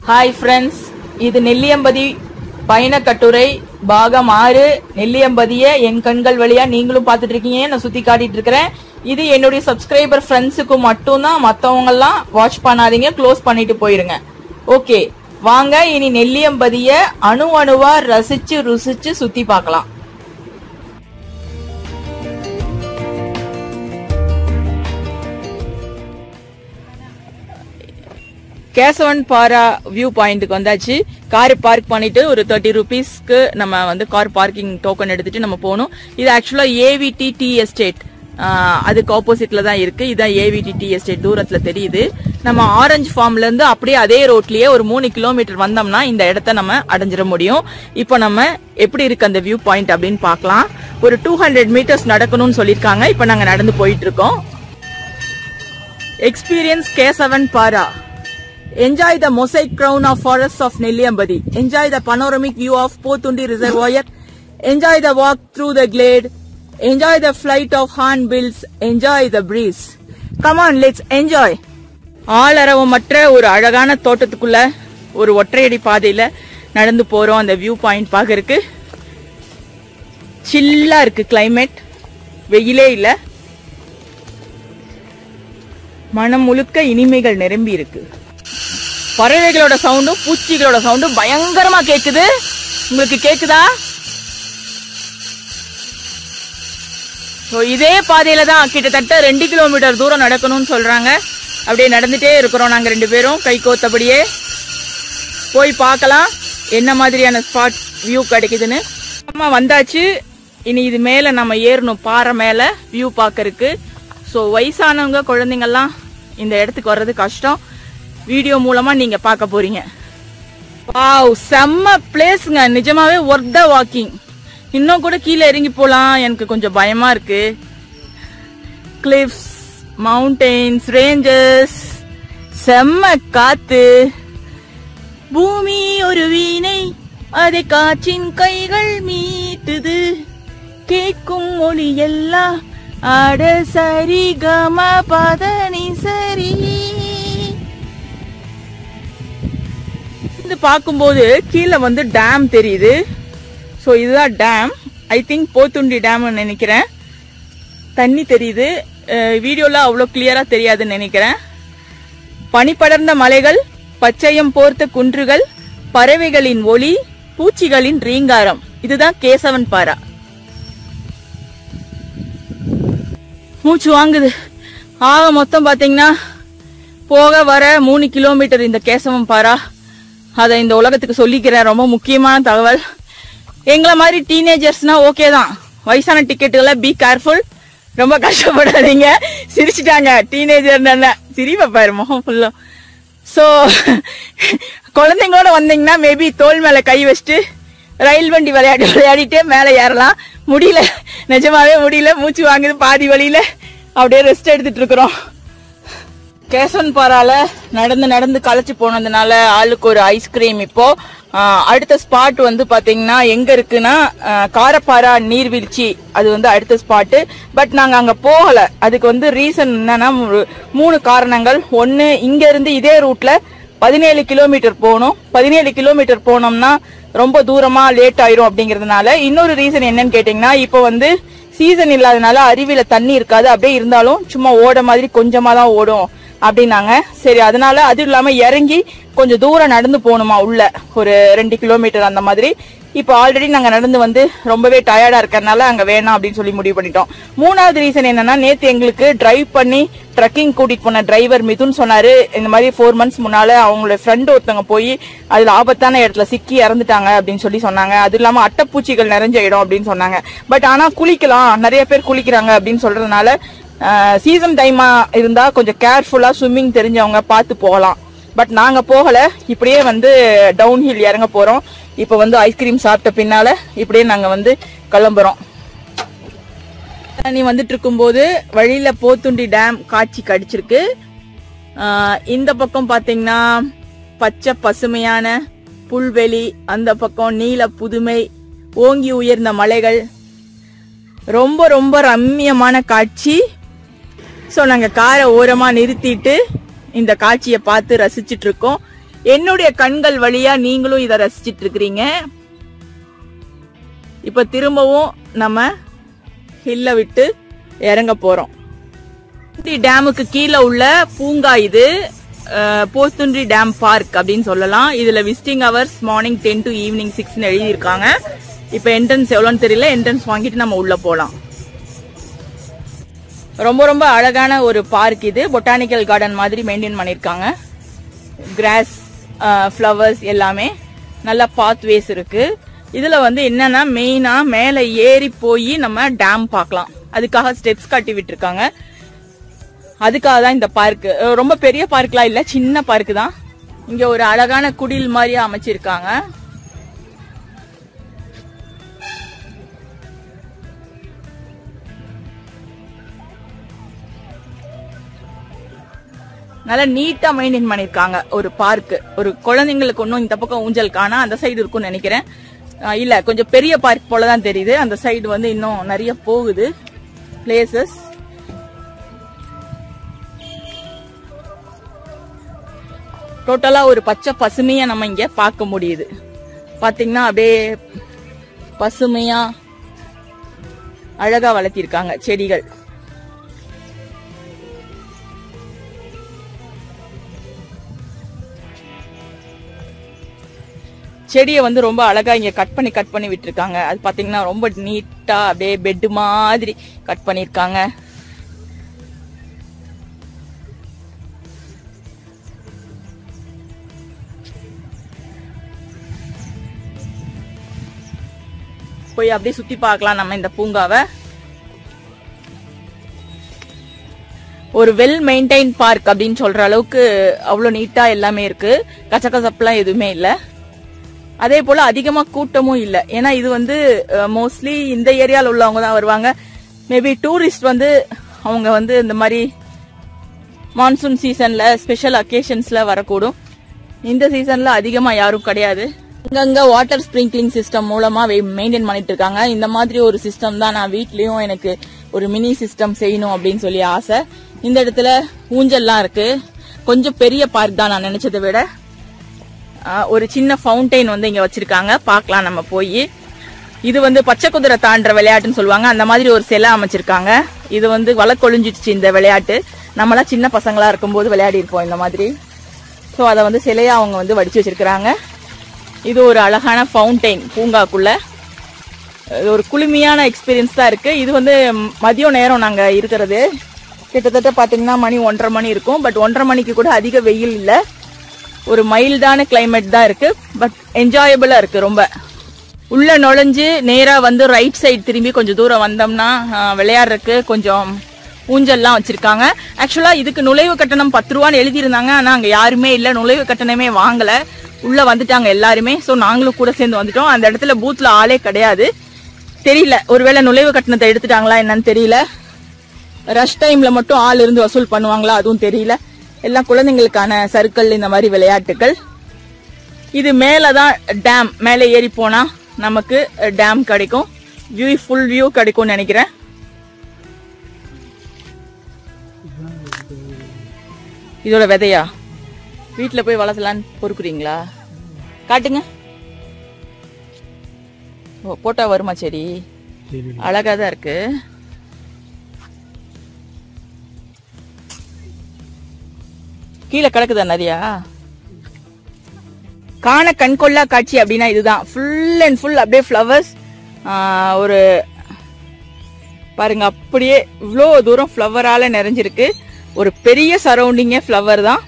Hi friends இது நெல்லியம்பதி பயண கட்டுரை பாகம் ஆறு நெல்லியம்பதிய என் கண்கள் வழியா நீங்களும் பார்த்துட்டு இருக்கீங்க நான் சுத்தி காட்டிட்டு இருக்கிறேன் இது என்னுடைய சப்ஸ்கிரைபர் ஃப்ரெண்ட்ஸுக்கு மட்டும்தான் மத்தவங்க எல்லாம் வாட்ச் பண்ணாதீங்க க்ளோஸ் பண்ணிட்டு போயிருங்க ஓகே வாங்க இனி நெல்லியம்பதிய அணு அணுவா ரசிச்சு ருசிச்சு சுத்தி பார்க்கலாம் கேசவன் பாரா வியூ பாயிண்ட்டுக்கு வந்தாச்சு கார் பார்க் பண்ணிட்டு ஒரு தேர்ட்டி ருபீஸ்க்கு நம்ம வந்து கார் பார்க்கிங் டோக்கன் எடுத்துட்டு நம்ம போகணும் இது ஆக்சுவலா ஏவிடி டி எஸ்டேட் அதுக்கு ஆப்போசிட்ல தான் இருக்கு இதான் ஏவிடி டி எஸ்டேட் தூரத்துல தெரியுது நம்ம ஆரஞ்சு ஃபார்ம்ல இருந்து அப்படியே அதே ரோட்லயே ஒரு மூணு கிலோமீட்டர் வந்தோம்னா இந்த இடத்த நம்ம அடைஞ்சிட முடியும் இப்போ நம்ம எப்படி இருக்கு அந்த வியூ பாயிண்ட் அப்படின்னு பார்க்கலாம் ஒரு டூ ஹண்ட்ரட் மீட்டர்ஸ் நடக்கணும்னு சொல்லியிருக்காங்க இப்போ நாங்க நடந்து போயிட்டு இருக்கோம் எக்ஸ்பீரியன்ஸ் கேசவன் பாரா Enjoy the mosaic crown of forests of Nelliyambadi. Enjoy the panoramic view of Potundi Reservoir. Enjoy the walk through the glade. Enjoy the flight of hornbills. Enjoy the breeze. Come on, let's enjoy. ஆளரவமற்ற ஒரு அழகான தோட்டத்துக்குள்ள ஒரு ஒற்றையடி பாதையில நடந்து போறோம் அந்த view point பாக்கறதுக்கு சில்லா இருக்கு கிளைமேட் வெயிலே இல்ல மனம் முழுக்க இனிமைகள் நிரம்பி இருக்கு பறவைகளோட சவுண்டும் பூச்சிகளோட சவுண்டும் பயங்கரமா கேக்குது உங்களுக்கு கேக்குதா So, இதே பாதையில தான் கிட்டத்தட்ட ரெண்டு கிலோமீட்டர் தூரம் நடக்கணும்னு சொல்றாங்க அப்படியே நடந்துட்டே இருக்கிறோம் நாங்க ரெண்டு பேரும் கை கோத்தபடியே போய் பார்க்கலாம் என்ன மாதிரியான ஸ்பாட் வியூ கிடைக்குதுன்னு அம்மா வந்தாச்சு இனி இது மேல நம்ம ஏறணும் பாறை மேல வியூ பார்க்கறதுக்கு ஸோ வயசானவங்க குழந்தைங்கெல்லாம் இந்த இடத்துக்கு வர்றது கஷ்டம் வீடியோ மூலமா நீங்க பார்க்க போறீங்க வாவ் செம்ம பிளேஸ்ங்க நிஜமாவே ஒர்க் த வாக்கிங் இன்னும் கூட கீழே இறங்கி போலாம் எனக்கு கொஞ்சம் பயமா இருக்கு கிளிப்ஸ் மவுண்டெயின்ஸ் ரேஞ்சஸ் செம்ம காத்து பூமி ஒரு வீணை அதை காற்றின் கைகள் மீட்டுது கேட்கும் மொழி எல்லாம் ஆட சரி கம பதனி சரி இது பார்க்கும்போது கீழே வந்து டேம் தெரியுது ஸோ இதுதான் டேம் ஐ திங்க் போத்துண்டி டேம்னு நினைக்கிறேன் தண்ணி தெரியுது வீடியோல அவ்வளோ கிளியரா தெரியாதுன்னு நினைக்கிறேன் பனிப்படர்ந்த மலைகள் பச்சையம் போர்த்த குன்றுகள் பறவைகளின் ஒளி பூச்சிகளின் ரீங்காரம் இதுதான் கேசவன் பாரா மூச்சு வாங்குது ஆக மொத்தம் பாத்தீங்கன்னா போக வர மூணு கிலோமீட்டர் இந்த கேசவன் பாரா அதை இந்த உலகத்துக்கு சொல்லிக்கிறேன் ரொம்ப முக்கியமான தகவல் எங்களை மாதிரி டீனேஜர்ஸ்னா ஓகே தான் வயசான டிக்கெட்டுகளை பி கேர்ஃபுல் ரொம்ப கஷ்டப்படாதீங்க சிரிச்சிட்டாங்க டீனேஜர் சிரிப்பா பாரு முகம் ஃபுல்லும் ஸோ குழந்தைங்களோட வந்தீங்கன்னா மேபி தோல் மேல கை வச்சுட்டு ரயில் வண்டி விளையாடி விளையாடிட்டே மேலே ஏறலாம் முடியல நிஜமாவே முடியல மூச்சு வாங்குது பாதி வழியில அப்படியே ரெஸ்ட் எடுத்துட்டு இருக்கிறோம் கேசவன் பாறால நடந்து நடந்து களைச்சு போனதுனால ஆளுக்கு ஒரு ஐஸ்கிரீம் இப்போ ஆஹ், அடுத்த ஸ்பாட் வந்து பாத்தீங்கன்னா எங்க இருக்குன்னா ஆஹ், காரப்பாரா நீர்வீழ்ச்சி அது வந்து அடுத்த ஸ்பாட் பட் நாங்க அங்க போகல அதுக்கு வந்து ரீசன் என்னன்னா ஒரு மூணு காரணங்கள் ஒன்னு இங்க இருந்து இதே ரூட்ல பதினேழு கிலோமீட்டர் போகணும் பதினேழு கிலோமீட்டர் போனோம்னா ரொம்ப தூரமா லேட் ஆயிரும் அப்படிங்கறதுனால இன்னொரு ரீசன் என்னன்னு கேட்டீங்கன்னா இப்போ வந்து சீசன் இல்லாதனால அருவியில தண்ணி இருக்காது அப்படியே இருந்தாலும் சும்மா ஓட மாதிரி கொஞ்சமா தான் ஓடும் அப்படின்னாங்க சரி அதனால அது இல்லாம இறங்கி கொஞ்சம் தூரம் நடந்து போகணுமா உள்ள ஒரு ரெண்டு கிலோமீட்டர் அந்த மாதிரி இப்போ ஆல்ரெடி நாங்க நடந்து வந்து ரொம்பவே டயர்டா இருக்கறனால அங்க வேணாம் அப்படின்னு சொல்லி முடிவு பண்ணிட்டோம் மூணாவது ரீசன் என்னன்னா நேத்து எங்களுக்கு டிரைவ் பண்ணி ட்ரக்கிங் கூட்டிட்டு போன டிரைவர் மிதுன் சொன்னாரு இந்த மாதிரி ஃபோர் மந்த்ஸ் முன்னால அவங்களோட ஃப்ரெண்ட் ஒருத்தவங்க போய் அதுல ஆபத்தான இடத்துல சிக்கி இறந்துட்டாங்க அப்படின்னு சொல்லி சொன்னாங்க அது இல்லாம அட்டைப்பூச்சிகள் நிறைஞ்ச இடம் அப்படின்னு சொன்னாங்க பட் ஆனா குளிக்கலாம் நிறைய பேர் குளிக்கிறாங்க அப்படின்னு சொல்றதுனால சீசன் டைமா இருந்தா கொஞ்சம் கேர்ஃபுல்லா ஸ்விம்மிங் தெரிஞ்சவங்க பார்த்து போகலாம் பட் நாங்க போகல இப்படியே வந்து டவுன் ஹில் இறங்க போறோம் இப்போ வந்து ஐஸ்கிரீம் சாப்பிட்ட பின்னால இப்படியே நாங்க வந்து கிளம்புறோம் நீ வந்துட்டு இருக்கும்போது வழியில போத்துண்டி டேம் காட்சி கடிச்சிருக்கு ஆஹ் இந்த பக்கம் பாத்தீங்கன்னா பச்சை பசுமையான புல்வெளி அந்த பக்கம் நீல புதுமை ஓங்கி உயர்ந்த மலைகள் ரொம்ப ரொம்ப ரம்மியமான காட்சி ஸோ நாங்கள் காரை ஓரமாக நிறுத்திட்டு இந்த காட்சியை பார்த்து ரசிச்சிட்டு இருக்கோம் என்னுடைய கண்கள் வழியா நீங்களும் இதை ரசிச்சிட்டு இருக்கிறீங்க இப்ப திரும்பவும் நம்ம ஹில்ல விட்டு இறங்க போறோம் போத்துண்டி டேமுக்கு கீழே உள்ள பூங்கா இது அஹ், போத்துண்டி டேம் பார்க் அப்படின்னு சொல்லலாம் இதுல visiting hours morning ten to evening சிக்ஸ்னு எழுதியிருக்காங்க இப்ப என்ட்ரன்ஸ் எவ்வளோன்னு தெரியல என்ட்ரன்ஸ் வாங்கிட்டு நம்ம உள்ள போலாம் ரொம்ப ரொம்ப அழகான ஒரு பார்க் இது பொட்டானிக்கல் கார்டன் மாதிரி மெயின்டைன் பண்ணியிருக்காங்க கிராஸ் ஃப்ளவர்ஸ் எல்லாமே நல்ல பாத்வேஸ் இருக்கு இதுல வந்து என்னன்னா மெயினா மேல ஏறி போய் நம்ம டேம் பார்க்கலாம் அதுக்காக ஸ்டெப்ஸ் கட்டி விட்டுருக்காங்க அதுக்காக தான் இந்த பார்க் ரொம்ப பெரிய பார்க்லாம் இல்ல சின்ன பார்க் தான் இங்க ஒரு அழகான குடில் மாதிரி அமைச்சிருக்காங்க நல்லா நீட்டா மெயின்டைன் பண்ணிருக்காங்க ஒரு பார்க் ஒரு குழந்தைங்களுக்கு ஒன்றும் இந்த பக்கம் ஊஞ்சல் காணா அந்த சைடு இருக்கும்னு நினைக்கிறேன் அஹ் இல்ல கொஞ்சம் பெரிய பார்க் போல தான் தெரியுது அந்த சைடு வந்து இன்னும் நிறைய போகுது பிளேசஸ் டோட்டலா ஒரு பச்சை பசுமையா நம்ம இங்க பார்க்க முடியுது பாத்தீங்கன்னா அப்படியே பசுமையா அழகா வளர்த்திருக்காங்க செடிகள் செடியை வந்து ரொம்ப அழகா இங்க கட் பண்ணி கட் பண்ணி விட்டுருக்காங்க அது பாத்தீங்கன்னா ரொம்ப நீட்டா அப்படியே பெட் மாதிரி கட் பண்ணிருக்காங்க போய் அப்படியே சுத்தி பார்க்கலாம் நம்ம இந்த பூங்காவை ஒரு வெல் மெயின்டைன் பார்க் அப்படின்னு சொல்ற அளவுக்கு அவ்வளவு நீட்டா எல்லாமே இருக்கு கச்சகசப்புலாம் எதுவுமே இல்லை அதே போல அதிகமா கூட்டமும் இல்ல ஏன்னா இது வந்து மோஸ்ட்லி இந்த ஏரியால உள்ளவங்க தான் வருவாங்க மேபி டூரிஸ்ட் வந்து அவங்க வந்து இந்த மாதிரி மான்சூன் சீசன்ல ஸ்பெஷல் அக்கேஷன்ஸ்ல வரக்கூடும் இந்த சீசன்ல அதிகமா யாரும் கிடையாது அங்கங்க வாட்டர் ஸ்ப்ரிங்க்லிங் சிஸ்டம் மூலமா மெயின்டைன் பண்ணிட்டு இருக்காங்க இந்த மாதிரி ஒரு சிஸ்டம் தான் நான் வீட்லயும் எனக்கு ஒரு மினி சிஸ்டம் செய்யணும் அப்படின்னு சொல்லி ஆசை இந்த இடத்துல ஊஞ்சல்லாம் இருக்கு கொஞ்சம் பெரிய பார்க் தான் நான் நினைச்சதை விட ஆஹ் ஒரு சின்ன ஃபவுண்டைன் வந்து இங்க வச்சிருக்காங்க பார்க்கலாம் நம்ம போய் இது வந்து பச்சை குதிரை தாண்டுற விளையாட்டுன்னு சொல்லுவாங்க அந்த மாதிரி ஒரு சிலை அமைச்சிருக்காங்க இது வந்து வழக்கொழிஞ்சிடுச்சு இந்த விளையாட்டு நம்மளாம் சின்ன பசங்களா இருக்கும்போது விளையாடி இருப்போம் இந்த மாதிரி ஸோ அதை வந்து சிலையா அவங்க வந்து வடிச்சு வச்சிருக்கிறாங்க இது ஒரு அழகான ஃபவுண்டைன் பூங்காக்குள்ள இது ஒரு குளுமையான எக்ஸ்பீரியன்ஸ் தான் இருக்கு இது வந்து மதியம் நேரம் நாங்க இருக்கிறது கிட்டத்தட்ட பாத்தீங்கன்னா மணி ஒன்றரை மணி இருக்கும் பட் ஒன்றரை மணிக்கு கூட அதிக வெயில் இல்லை ஒரு மைல்டான கிளைமேட் தான் இருக்கு பட் என்ஜாயபிளா இருக்கு ரொம்ப உள்ள நுழைஞ்சு நேரா வந்து ரைட் சைடு திரும்பி கொஞ்சம் தூரம் வந்தோம்னா ஆஹ், விளையாடுறதுக்கு கொஞ்சம் ஊஞ்சல்லாம் வச்சிருக்காங்க ஆக்சுவலா இதுக்கு நுழைவு கட்டணம் பத்து ரூபான்னு எழுதியிருந்தாங்க ஆனா அங்க யாருமே இல்ல நுழைவு கட்டணமே வாங்கல உள்ள வந்துட்டாங்க எல்லாருமே சோ நாங்களும் கூட சேர்ந்து வந்துட்டோம் அந்த இடத்துல பூத்ல ஆளே கிடையாது தெரியல ஒருவேளை நுழைவு கட்டணத்தை எடுத்துட்டாங்களா என்னன்னு தெரியல ரஷ் டைம்ல மட்டும் ஆள் இருந்து வசூல் பண்ணுவாங்களா அதுவும் தெரியல எல்லாம் குழந்தைங்களுக்கான சர்க்கிள் இந்த மாதிரி விளையாட்டுகள் இது மேலதான் டேம் மேலே ஏறி போனா நமக்கு டேம் கிடைக்கும் வியூ ஃபுல் வியூ கிடைக்கும்னு நினைக்கிறேன் இதோட விதையா வீட்ல போய் வளர்த்தலான்னு பொறுக்குறீங்களா காட்டுங்க ஓ போட்டா வருமா செடி அழகா தான் இருக்கு கீழே கிடக்குதா நிறையா காண கண்கொள்ளா காட்சி அப்படின்னா இதுதான் ஃபுல் அண்ட் ஃபுல் அப்படியே ஃப்ளவர்ஸ் ஒரு பாருங்க அப்படியே இவ்வளோ தூரம் ஃப்ளவரால நிறைஞ்சிருக்கு ஒரு பெரிய சரௌண்டிங்கே ஃப்ளவர் தான்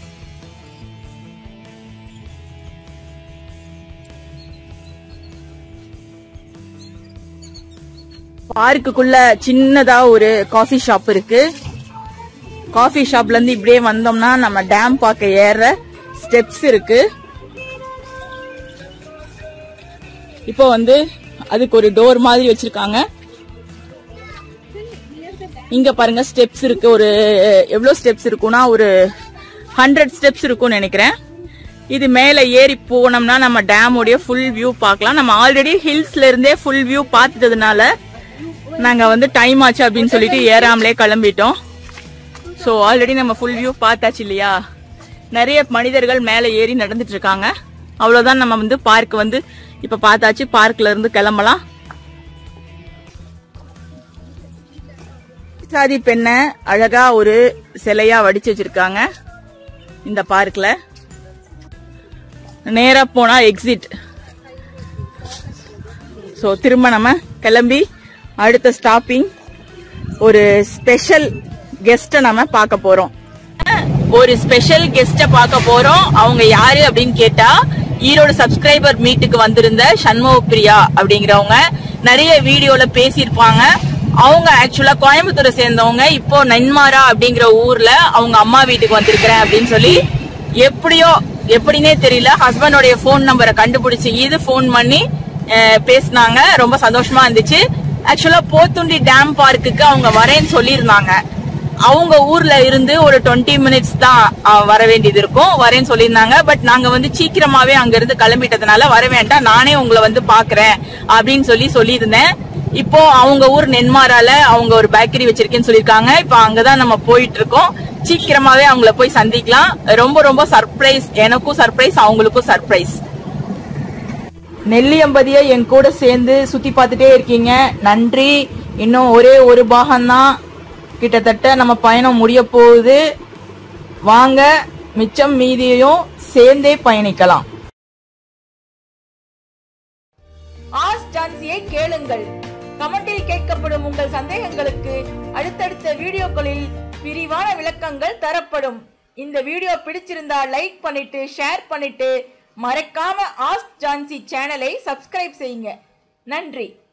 பார்க்குக்குள்ள சின்னதா ஒரு காஃபி ஷாப் இருக்கு காஃபி ஷாப்ல இருந்து இப்படியே வந்தோம்னா நம்ம டேம் பார்க்க ஏற ஸ்டெப்ஸ் இருக்கு இப்போ வந்து அதுக்கு ஒரு டோர் மாதிரி வச்சிருக்காங்க இங்க பாருங்க ஸ்டெப்ஸ் இருக்கு ஒரு எவ்வளவு ஸ்டெப்ஸ் இருக்கும்னா ஒரு ஹண்ட்ரட் ஸ்டெப்ஸ் இருக்கும்னு நினைக்கிறேன் இது மேல ஏறி போனோம்னா நம்ம டேமோடைய ஃபுல் வியூ பார்க்கலாம் நம்ம ஆல்ரெடி ஹில்ஸ்ல இருந்தே ஃபுல் வியூ பார்த்ததுனால நாங்க வந்து டைம் ஆச்சு அப்படின்னு சொல்லிட்டு ஏறாமலே கிளம்பிட்டோம் ஸோ ஆல்ரெடி நம்ம ஃபுல் வியூ பார்த்தாச்சு இல்லையா நிறைய மனிதர்கள் மேலே ஏறி நடந்துட்டு இருக்காங்க அவ்வளவுதான் நம்ம வந்து பார்க் வந்து இப்ப பார்த்தாச்சு பார்க்ல இருந்து கிளம்பலாம் சாதி பெண்ணை அழகா ஒரு சிலையா வடிச்சு வச்சிருக்காங்க இந்த பார்க்ல நேரா போனா எக்ஸிட் ஸோ திரும்ப நம்ம கிளம்பி அடுத்த ஸ்டாப்பிங் ஒரு ஸ்பெஷல் கெஸ்ட்டை நம்ம பார்க்க போறோம் ஒரு ஸ்பெஷல் கெஸ்ட பார்க்க போறோம் அவங்க யாரு அப்படின்னு கேட்டா ஈரோடு சப்ஸ்கிரைபர் மீட்டுக்கு வந்திருந்த சண்முக பிரியா அப்படிங்கிறவங்க நிறைய வீடியோல பேசியிருப்பாங்க அவங்க ஆக்சுவலா கோயம்புத்தூரை சேர்ந்தவங்க இப்போ நன்மாரா அப்படிங்கிற ஊர்ல அவங்க அம்மா வீட்டுக்கு வந்திருக்கிறேன் அப்படின்னு சொல்லி எப்படியோ எப்படின்னே தெரியல ஹஸ்பண்டோடைய ஃபோன் நம்பரை கண்டுபிடிச்சு இது ஃபோன் பண்ணி அஹ், பேசுனாங்க ரொம்ப சந்தோஷமா இருந்துச்சு ஆக்சுவலா போத்துண்டி டேம் பார்க்குக்கு அவங்க வரேன்னு சொல்லியிருந்தாங்க அவங்க ஊர்ல இருந்து ஒரு டுவெண்ட்டி மினிட்ஸ் தான் அஹ், வர வேண்டியது இருக்கும் வரேன்னு சொல்லியிருந்தாங்க பட் நாங்க வந்து சீக்கிரமாவே அங்க இருந்து கிளம்பிட்டதுனால வர வேண்டாம் நானே உங்களை வந்து பாக்குறேன் அப்படின்னு சொல்லி சொல்லியிருந்தேன் இப்போ அவங்க ஊர் நென்மாரால அவங்க ஒரு பேக்கரி வச்சிருக்கேன்னு சொல்லியிருக்காங்க இப்போ அங்கதான் நம்ம போயிட்டு இருக்கோம் சீக்கிரமாவே அவங்கள போய் சந்திக்கலாம் ரொம்ப ரொம்ப சர்ப்ரைஸ் எனக்கும் சர்ப்ரைஸ் அவங்களுக்கும் சர்ப்ரைஸ் நெல்லியம்பதியை என் கூட சேர்ந்து சுத்தி பார்த்துட்டே இருக்கீங்க நன்றி இன்னும் ஒரே ஒரு பாகம்தான் கிட்டத்தட்ட நம்ம பயணம் முடிய போகுது வாங்க மிச்சம் மீதியையும் சேர்ந்தே பயணிக்கலாம் ஆஸ் ஜான்சியை கேளுங்கள் கமெண்டில் கேட்கப்படும் உங்கள் சந்தேகங்களுக்கு அடுத்தடுத்த வீடியோக்களில் விரிவான விளக்கங்கள் தரப்படும் இந்த வீடியோ பிடிச்சிருந்தா லைக் பண்ணிட்டு ஷேர் பண்ணிட்டு மறக்காம ஆஸ்க் ஜான்சி சேனலை சப்ஸ்கிரைப் செய்யுங்க நன்றி